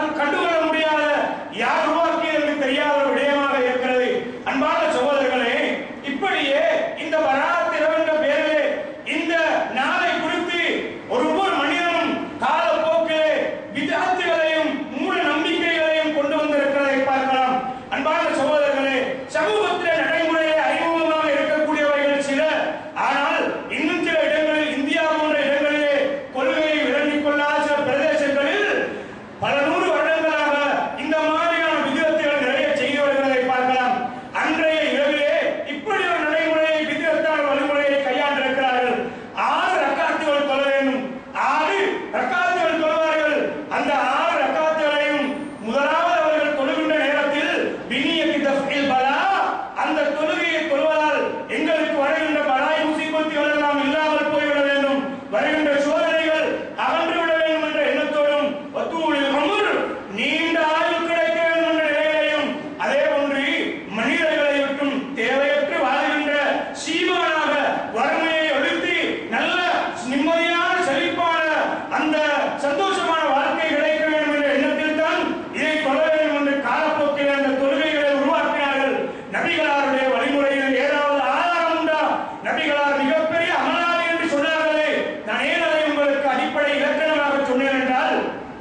க- கண்டுகொள்ள முடியாத யார் உருவாக்கியது என்று தெரியாத ஒரு விடயமாக இருக்கிறது அன்பான சகோதரர்களே இப்படியே இந்த வராத் இரவு என்ற பெயரிலே இந்த நாளை குறித்து ஒரு ஒவ்வொரு மனிதனும் காலப்போக்கிலே விதாத்துகளையும் மூட நம்பிக்கைகளையும் கொண்டு வந்திருக்கிறதை பார்க்கலாம் அன்பான சகோதரர்களே சமூகத்திலே நடைமுறையிலே அறிமுகமாக இருக்கக்கூடியவைகள் சில ஆனால் இன்னும் சில இடங்களில் இந்தியா போன்ற இடங்களிலே கொள்கையை விளங்கிக் கொள்ளாத சில பிரதேசங்களில் பல நூறு வருடங்களாக இந்த மாதிரியான விதத்துகள் நிறைய செய்து வருகிறதை பார்க்கலாம் அன்றைய இரவிலே இப்படி ஒரு நடைமுறையை விதத்தான வழிமுறையை கையாண்டிருக்கிறார்கள் ஆறு ரக்காத்துகள் தொழ வேண்டும் ஆறு ரக்காத்துகள் தொழுவார்கள் அந்த ஆறு ரக்காத்துகளையும் முதலாவது அவர்கள் தொழுகின்ற நேரத்தில் வினியத்தி தஃபீல் பலா அந்த தொழுகையை தொழுவதால் எங்களுக்கு வருகின்ற பலாய் முசீபத்துகள் எல்லாம் இல்லாமல் போய்விட வேண்டும் வருகின்ற சோதனைகள் அகன்று விட வேண்டும் என்ற எண்ணத்தோடும் ஒத்துழைப்பு அமர் நீண்ட ஆயுள் கிடைக்க வேண்டும் என்ற நிலையிலையும் அதே போன்று மனிதர்களை விட்டும் தேவையற்று வாழ்கின்ற சீமானாக வறுமையை ஒழித்து நல்ல நிம்மதியான செழிப்பான அந்த சந்தோஷமான வாழ்க்கை கிடைக்க வேண்டும் என்ற எண்ணத்தில் தான் இதை கொள்ள வேண்டும் என்று காலப்போக்கில் அந்த தொழுகைகளை உருவாக்கினார்கள் நபிகளாருடைய வழிமுறையில் ஏதாவது ஆதாரம் உண்டா நபிகளார் மிகப்பெரிய அமலாளி என்று சொன்னார்களே நான் ஏன் அதை உங்களுக்கு அடிப்படை இலக்கணமாக சொன்னேன் என்றால்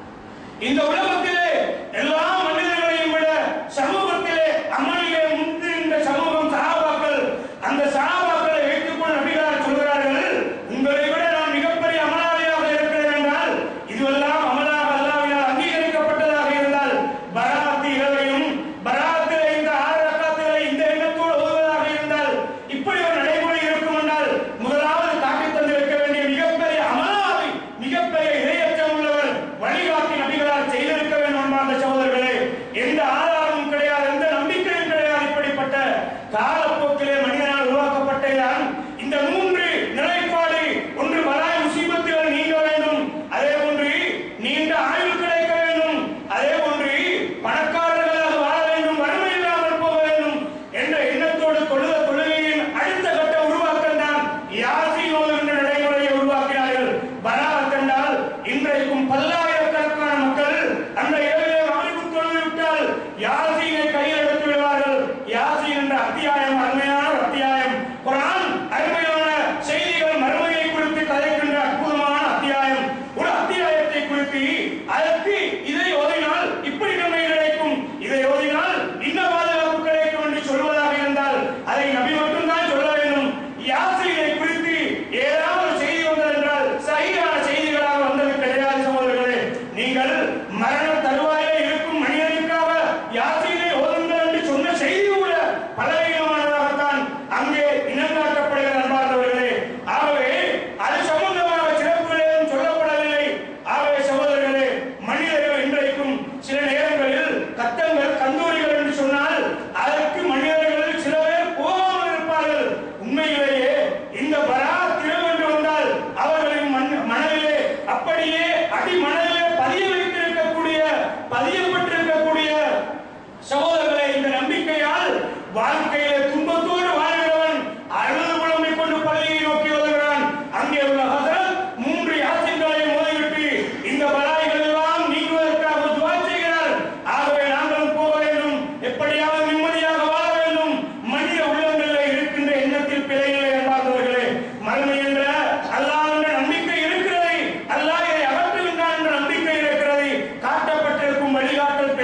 இந்த உலகத்திலே எல்லா மனிதர்களையும் விட சமூகத்திலே அமலிலே முந்திருந்த சமூகம் சகாபாக்கள் அந்த சகாபாக்களை வைத்துக் கொண்டு நபிகளார் சொல்கிறார்கள் உங்களை விட நான் மிகப்பெரிய அமலாளியாக இருக்கிறேன் என்றால் இதுவெல்லாம் அமலாக அல்லாவினால் அங்கீகரிக்கப்பட்டதாக இருந்தால் பராத்து இரவையும் பராத்திலே இந்த ஆறு ரக்காத்திலே இந்த எண்ணத்தோடு ஓதுவதாக இருந்தால் இப்படி ஒரு நடைமுறை இருக்கும் என்றால் முதலாவது காட்டி தந்திருக்க வேண்டிய மிகப்பெரிய அமலாவி மிகப்பெரிய இரையச்சம் உள்ளவர் வழிகாட்டி நபிகளால் செய்திருக்க வேண்டும் அன்பார்ந்த சகோதரர்களே எந்த ஆதாரமும் கிடையாது எந்த நம்பிக்கையும் கிடையாது இப்படிப்பட்ட காலப்போக்கிலே மனிதனால் உருவாக்கப்பட்டதுதான் இந்த மூன்று நிலைப்பாடு ஒன்று பலாய் முசீபத்துகள் நீங்க வேண்டும் அதே போன்று நீண்ட ஆயுள் கிடைக்க வேண்டும் அதே போன்று பணக்காரர்களாக வாழ வேண்டும் வறுமை இல்லாமல் போக வேண்டும் என்ற எண்ணத்தோடு தொழுத தொழுகையின் அடுத்த கட்ட உருவாக்கம் தான் யாசின் ஓதுகின்ற நடைமுறையை உருவாக்கினார்கள் பராத் என்றால் இன்றைக்கும் பல்லாயிரக்கணக்கான மக்கள் அந்த இரவிலே மகிழ்வு தொழுது விட்டால் யாசீனை கையில் எடுத்து விடுவார்கள் யாசீன் என்ற அத்தியாயம் அருமையான ஒரு அத்தியாயம் குரான் அருமையான செய்திகள் மறுமையை குறித்து கதைக்கின்ற அற்புதமான அத்தியாயம் ஒரு அத்தியாயத்தை குறித்து அதற்கு இதை ஓதினால் இப்படி நன்மை கிடைக்கும் இதை ஓதினால் இன்ன பாதுகாப்பு கிடைக்கும் என்று சொல்வதாக இருந்தால் அதை நபி மட்டும்தான் சொல்ல வேண்டும் யாசீனை குறித்து ஏதாவது ஒரு செய்தி வந்தது என்றால் சரியான செய்திகளாக வந்தது கிடையாது சகோதரர்களே நீங்கள் மரண தருவாயிலே இருக்கும் மனிதனுக்காக யாசீனை ஓதுங்கள் என்று சொன்ன செய்தி கூட பலவீனமானதாகத்தான் அங்கே இனங்காட்டப்படுகிற அன்பார்ந்தவர்களே ஆகவே அது சம்பந்தமாக சிறப்புகள் ஏதும் சொல்லப்படவில்லை ஆகவே சகோதரர்களே மனிதர்கள் இன்றைக்கும் சில நேரங்களில் கத்தங்கள் கந்தூரிகள் என்று சொன்னால் அதற்கு மனிதர்கள் சில பேர் போகாமல் இருப்பார்கள் உண்மையிலேயே இந்த பராத் இரவு என்று வந்தால் அவர்களின் மண்- மனதிலே அப்படியே அடி மனதிலே பதிய வைத்திருக்கக்கூடிய பதியப்பட்டிருக்கக்கூடிய சகோதரர்களே இந்த நம்பிக்கையால் வாழ்க்கையிலே துன்பத்தோடு வாழ்கிறவன் அழுது புலம்பிக் கொண்டு பள்ளியை நோக்கி ஓதுகிறான் அங்கே உள்ள ஹசரத் மூன்று யாசின்களையும் ஓதிவிட்டு இந்த பலாய்கள் எல்லாம் நீங்குவதற்காக துவா செய்கிறார் ஆகவே நாங்களும் போக வேண்டும் எப்படியாவது நிம்மதியாக வாழ வேண்டும் மனித உள்ளங்களில் இருக்கின்ற எண்ணத்தில் பிழைகளை என்பார்களே மறுமை என்ற அல்லாஹ் என்ற நம்பிக்கை இருக்கிறது அல்லாஹ் இதை அகற்றுகின்றான் என்ற நம்பிக்கை இருக்கிறது காட்டப்பட்டிருக்கும் வழிகாட்டல்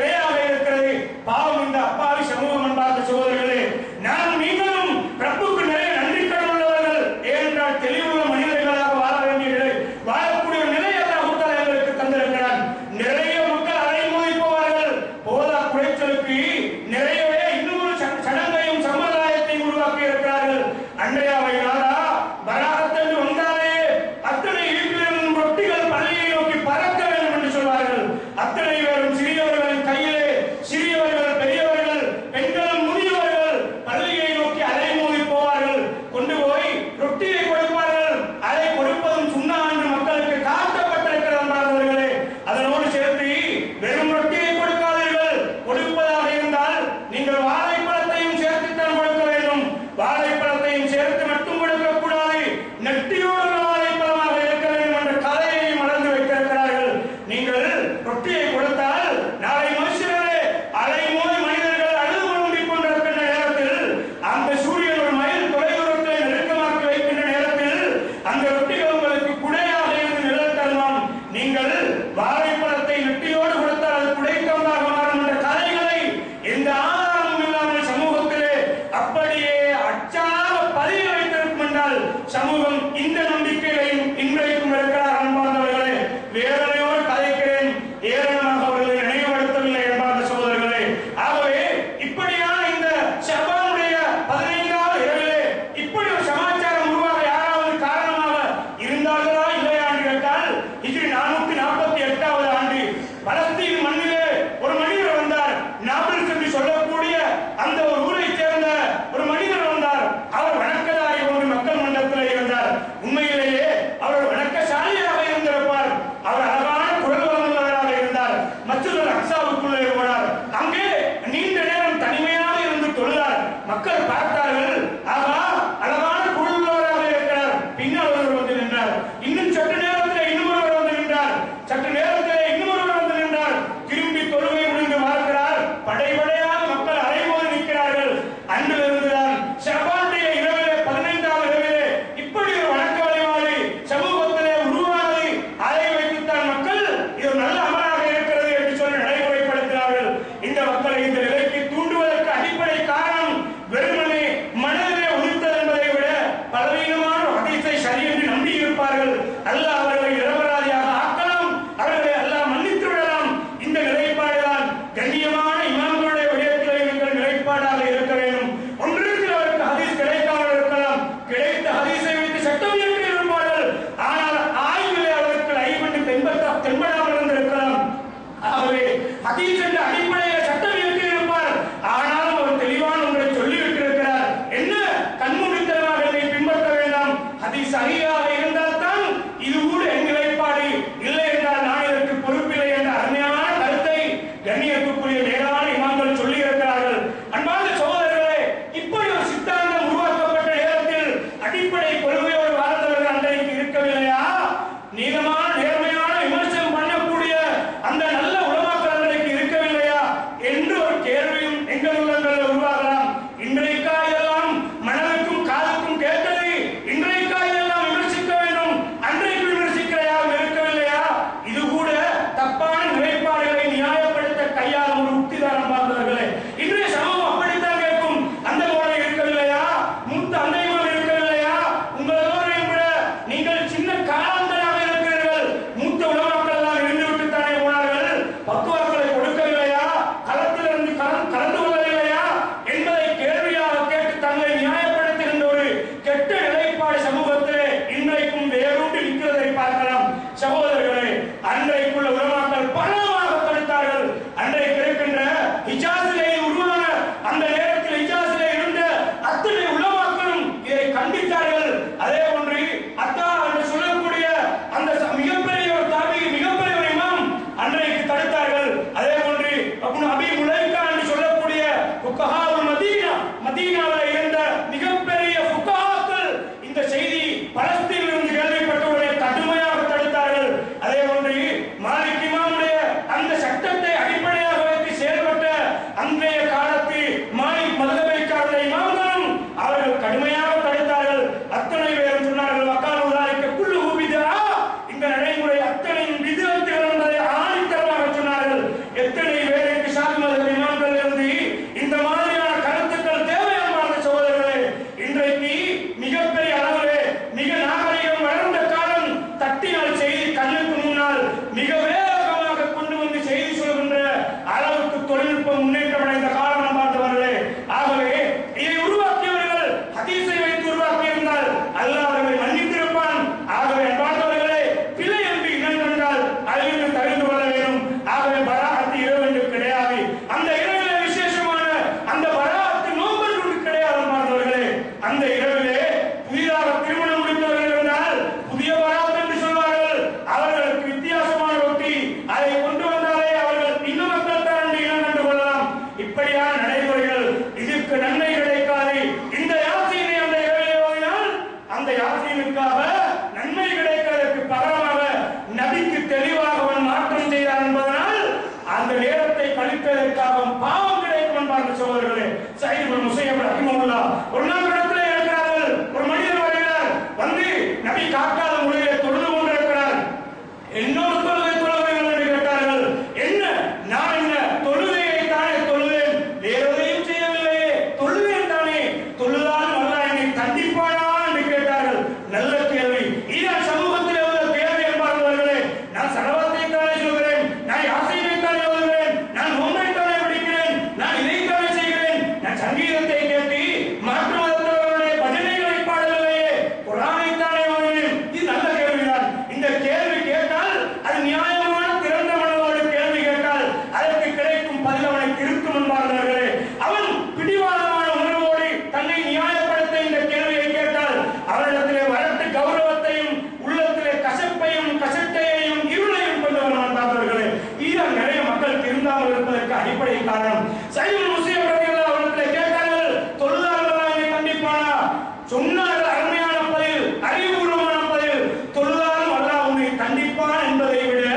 அன்றைக்குள்ள உலமாக்கள் பலமாக தடுத்தார்கள் அன்றைக்கு இருக்கின்ற ஹிஜாஸிலே உருவான அந்த நேரத்தில் ஹிஜாஸிலே இருந்த அத்தனை உலமாக்களும் இதை கண்டித்தார்கள் அதே போன்று அத்தா என்று சொல்லக்கூடிய அந்த ச- மிகப்பெரிய ஒரு தாபி மிகப்பெரிய ஒரு இமாம் அன்றைக்கு தடுத்தார்கள் அதே போன்று அப்னு அபி முலைக்கா என்று சொல்லக்கூடிய ஃபுகஹாவுல் மதீனா மதீனாவில் இருந்த மிகப்பெரிய ஃபுகஹாக்கள் இந்த செய்தி பலஸ்தீனில் இருந்து கேள்விப்பட்டவுடனே கடுமையாக தடுத்தார்கள் அதே போன்று மாலிக் இமாமுடைய அந்த சட்டத்தை அடிப்படையாக வைத்து செயல்பட்ட அன்றைய காலத்து மாலிக் மதுரபைக்காரருடைய இமாம்களும் அவர்கள் கடுமையாக தடுத்தார்கள் அத்தனை பேரும் சொன்னார்கள் வக்கால் உதாரிக்க குள்ளு ஊபிதா இந்த நடைமுறை அத்தனையும் விதத்துகள் என்பதை ஆணித்தரமாக சொன்னார்கள் எத்தனை பேருக்கு சாதி மத இமாம்கள் இருந்து இந்த மாதிரியான கருத்துக்கள் தேவையான சகோதரர்களே இன்றைக்கு மிகப்பெரிய அளவிலே மிக நாகரிகம் வளர்ந்த காலம் தட்டினால் செய்தி கண்ணுக்கு முன்னால் மிக வேகமாக கொண்டு வந்து செய்தி சொல்கின்ற அளவுக்கு தொழில்நுட்பம் முன்னேற்றம் அடைந்த காலம் பார்த்தவர்களே ஆகவே இதை உருவாக்கியவர்கள் ஹதீஸை வைத்து உருவாக்கி இருந்தால் அல்லாஹ் அவர்களை மன்னித்திருப்பான் ஆகவே அன்பார்ந்தவர்களே பிழை என்று இனம் கண்டால் அதிலிருந்து தவிர்த்து கொள்ள வேண்டும் ஆகவே பராகத்து இரவு என்று கிடையாது அந்த இரவிலே விசேஷமான அந்த பராகத்து நோம்பல் ஒன்று கிடையாது அன்பார்ந்தவர்களே அந்த இரவிலே புதிதாக திருமணம் முடித்தவர்கள் இருந்தால் புதிய பராத் என்று சொல்வார்கள் அவர்களுக்கு வித்தியாசமான ரொட்டி அதை கொண்டு வந்தாலே அவர்கள் இன்னும் மக்கள் தான் என்று இனம் கண்டு கொள்ளலாம் இப்படியான நடைமுறைகள் இதற்கு நன்மை கிடைக்காது இந்த யாசீனை அந்த இரவிலே ஓதினால் அந்த யாசீனுக்காக நன்மை கிடைக்கிறதற்கு பகரமாக நபிக்கு தெளிவாக அவன் மாற்றம் செய்தார் என்பதனால் அந்த நேரத்தை கழிப்பதற்காக பாவம் கிடைக்கும் என்பார்கள் சோதர்களே சைது முசையம் ரஹிமவுல்லா ஒரு நாள் இடத்திலே இருக்கிறார்கள் ஒரு மனிதர் வருகிறார் வந்து நபி காக்காத முறையிலே தொழுது கொண்டிருக்கிறார் என்னோடு தொழுகை தொழுகைகள் என்று கேட்டார்கள் என்ன நான் என்ன தொழுகையை தானே தொழுவேன் வேறு எதையும் செய்யவில்லையே தொழுவேன் தானே தொழுதால் அல்லா என்னை தண்டிப்பானா என்று கேட்டார்கள் நல்ல கேள்வி இதுதான் சமூகத்தில் உள்ள கேள்வி என்பார்களே நான் சரவத்தை தானே சொல்கிறேன் நான் யாசையை தானே ஓதுகிறேன் நான் நோம்பை தானே படிக்கிறேன் நான் இதை தானே செய்கிறேன் நான் சங்கீதத்தை கேட்டு மாற்று மதத்தவர்களுடைய பஜனைகளை பாடவில்லையே குரானை தானே ஓதுகிறேன் இது நல்ல கேள்விதான் இந்த கேள்வி கேட்டால் அது நியாயமான திறந்த மனதோடு கேள்வி கேட்டால் அதற்கு கிடைக்கும் பதில் அவனை திருத்தும் என்பார்களே அவன் பிடிவாதமான உணர்வோடு தன்னை நியாயப்படுத்த இந்த கேள்வியை கேட்டால் அவரிடத்திலே வரட்டு கௌரவத்தையும் உள்ளத்திலே கசப்பையும் கசட்டையையும் இருளையும் கொண்டு வருவான் பார்த்தவர்களே இதுதான் நிறைய மக்கள் திருந்தாமல் இருப்பதற்கு அடிப்படை காரணம் சைவன் முஸ்லிம் அவர்கள் அவரிடத்திலே கேட்டார்கள் தொழுதார்களா என்னை கண்டிப்பானா சொன்னார்கள் அருமையான பதில் அறிவுபூர்வமான பதில் தொழுதாலும் அல்லாஹ் உன்னை கண்டிப்பான் என்பதை விட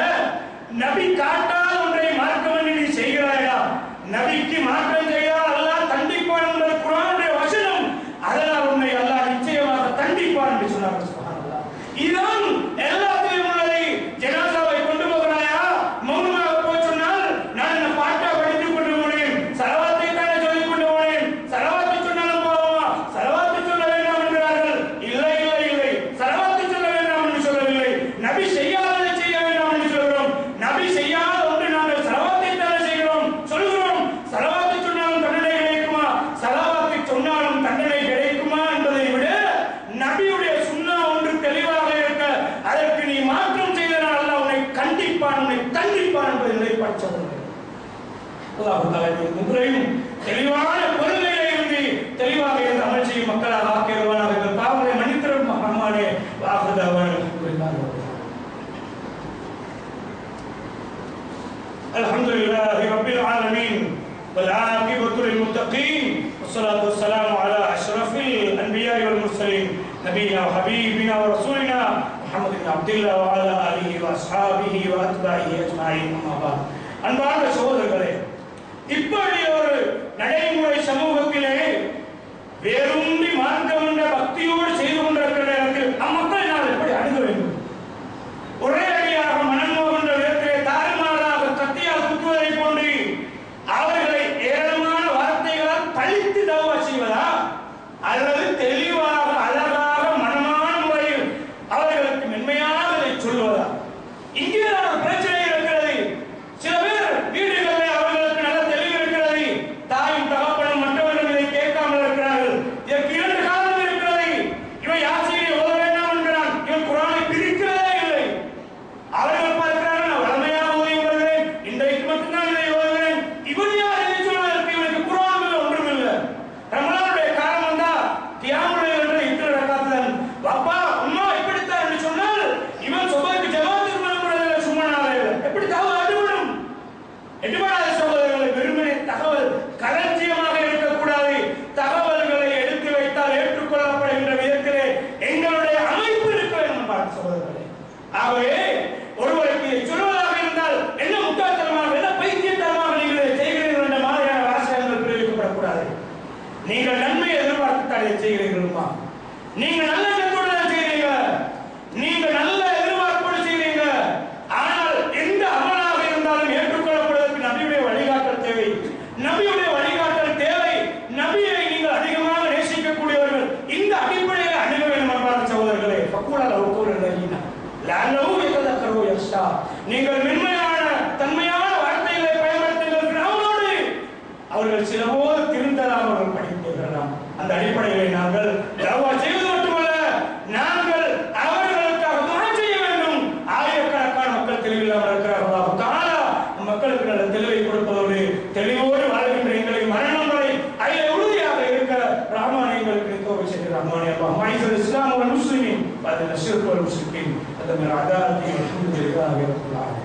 நபி காட்டாத ஒன்றை மார்க்கம் என்று நீ செய்கிறாயா நபிக்கு மாற்றம் செய்தால் அல்லாஹ் தண்டிப்பான் என்பது குரானுடைய வசனம் அதனால் உன்னை அல்லாஹ் நிச்சயமாக தண்டிப்பான் என்று சொன்னார்கள் சுப்ஹானல்லாஹ். இதுதான் எல்லாத்திலும் உள்ளதை ஜனாசாவை கொண்டு போகிறாயா மௌனமாக போய் சொன்னால் நான் இந்த பாட்டா படித்துக் கொண்டு போனேன் சரவாத்தை தானே சொல்லிக் கொண்டு போனேன் சரவாத்தை சொன்னாலும் போவோமா சரவாத்தை சொல்ல வேண்டாம் என்கிறார்கள் இல்லை இல்லை இல்லை சரவாத்தை சொல்ல வேண்டாம் என்று சொல்லவில்லை நபி செய்யாததை செய்ய வேண்டாம் என்று சொல்கிறோம் நபி செய்யாத ஒன்று நாங்கள் சரவாத்தை தானே செய்கிறோம் சொல்கிறோம் சரவாத்தை சொன்னாலும் தண்டனை கிடைக்குமா சரவாத்தை சொன்னாலும் தண்டனை கிடைக்குமா என்பதை விட நபியுடைய சுண்ணா ஒன்று தெளிவாக இருக்க அதற்கு நீ மாற்றம் செய்தனால் அல்லாஹ் உன்னை கண்டிப்பான் உன்னை தண்டிப்பான் என்பதை நிலைப்பாடு சொல்லுங்கள் அல்லாஹ் தஆலா இந்த முறையும் தெளிவான கொள்கையிலே இருந்து தெளிவாக இருந்து அமல் செய்யும் மக்களாக ஆக்கிடுவானாக இந்த பாவங்களை மன்னித்திரும் ரஹ்மானே வாஹுதவன் الحمد لله رب العالمين والعاقبة للمتقين والصلاة والسلام على أشرف الأنبياء والمرسلين نبينا وحبيبنا ورسولنا محمد بن عبد الله وعلى آله وأصحابه وأتباعه أجمعين أما بعد அன்பார்ந்த சகோதரர்களே இப்படி ஒரு நடைமுறை சமூகத்திலே வேரூன்றி மார்க்கம் என்ற பக்தியோடு செய்து கொண்டிருக்கிற நேரத்தில் அம்மக்களை நாம் எப்படி அணுக வேண்டும் ஒரே அடியாக மனம் போகின்ற விதத்திலே தாறுமாறாக கத்தியால் குத்துவதை போன்று அவர்களை ஏராளமான வார்த்தைகளால் பழித்து தவா செய்வதா அல்லது தெளிவாக அழகாக மனமான முறையில் அவர்களுக்கு மென்மையாக இதை சொல்வதா இங்கே ஒரு பிரச்சனை இருக்கிறது சில பேர் வீடுகளில் அவர்களுக்கு நல்ல தெளிவு இருக்கிறது தாயும் தகப்பனும் மற்றவர்கள் இதை கேட்காமல் இருக்கிறார்கள் இதற்கு இரண்டு காரணம் இருக்கிறது இவன் நீங்கள் நன்மையை எதிர்பார்த்து தடை செய்கிறீர்கள்மா நீங்க நல்ல எண்ணத்தோடு தான் செய்றீங்க நீங்க நல்ல எதிர்பார்ப்போடு செய்றீங்க ஆனால் எந்த அமலாக இருந்தாலும் ஏற்றுக்கொள்ளப்படுவதற்கு நபியுடைய வழிகாட்டல் தேவை நபியுடைய வழிகாட்டல் தேவை நபியை நீங்கள் அதிகமாக நேசிக்கக்கூடியவர்கள் இந்த அடிப்படையில் அணுக வேண்டும் அன்பான சகோதரர்களே பக்குவலால் ஒவ்வொரு நகினா லஅல்லஹு யததக்கரு யக்ஷா நீங்கள் மென்மையான தன்மையான வார்த்தைகளை பயன்படுத்துங்கள் அவனோடு அவர்கள் சில போது திருந்தலாம் அவர்கள் படிக்கிறார்கள் அந்த அடிப்படையிலே நாங்கள் தவா செய்வது மட்டுமல்ல நாங்கள் அவர்களுக்காக துணை செய்ய வேண்டும் ஆயிரக்கணக்கான மக்கள் தெளிவில்லாமல் இருக்கிறார்கள் அல்லாஹ் தஆலா மக்களுக்கு நல்ல தெளிவை கொடுப்பதோடு தெளிவோடு வாழ்கின்ற எங்களை மரணம் வரை அதில் உறுதியாக இருக்க ரஹ்மான் எங்களுக்கு தோவை செய்கிற ரஹ்மான் அல்லாஹ் மாய்சல் இஸ்லாம் வல் முஸ்லிமின் பதில் ஷிர்க் வல் முஸ்லிமின் அதன் அதாரத்தை அல்ஹம்துலில்லாஹி ரப்பில் ஆலமீன்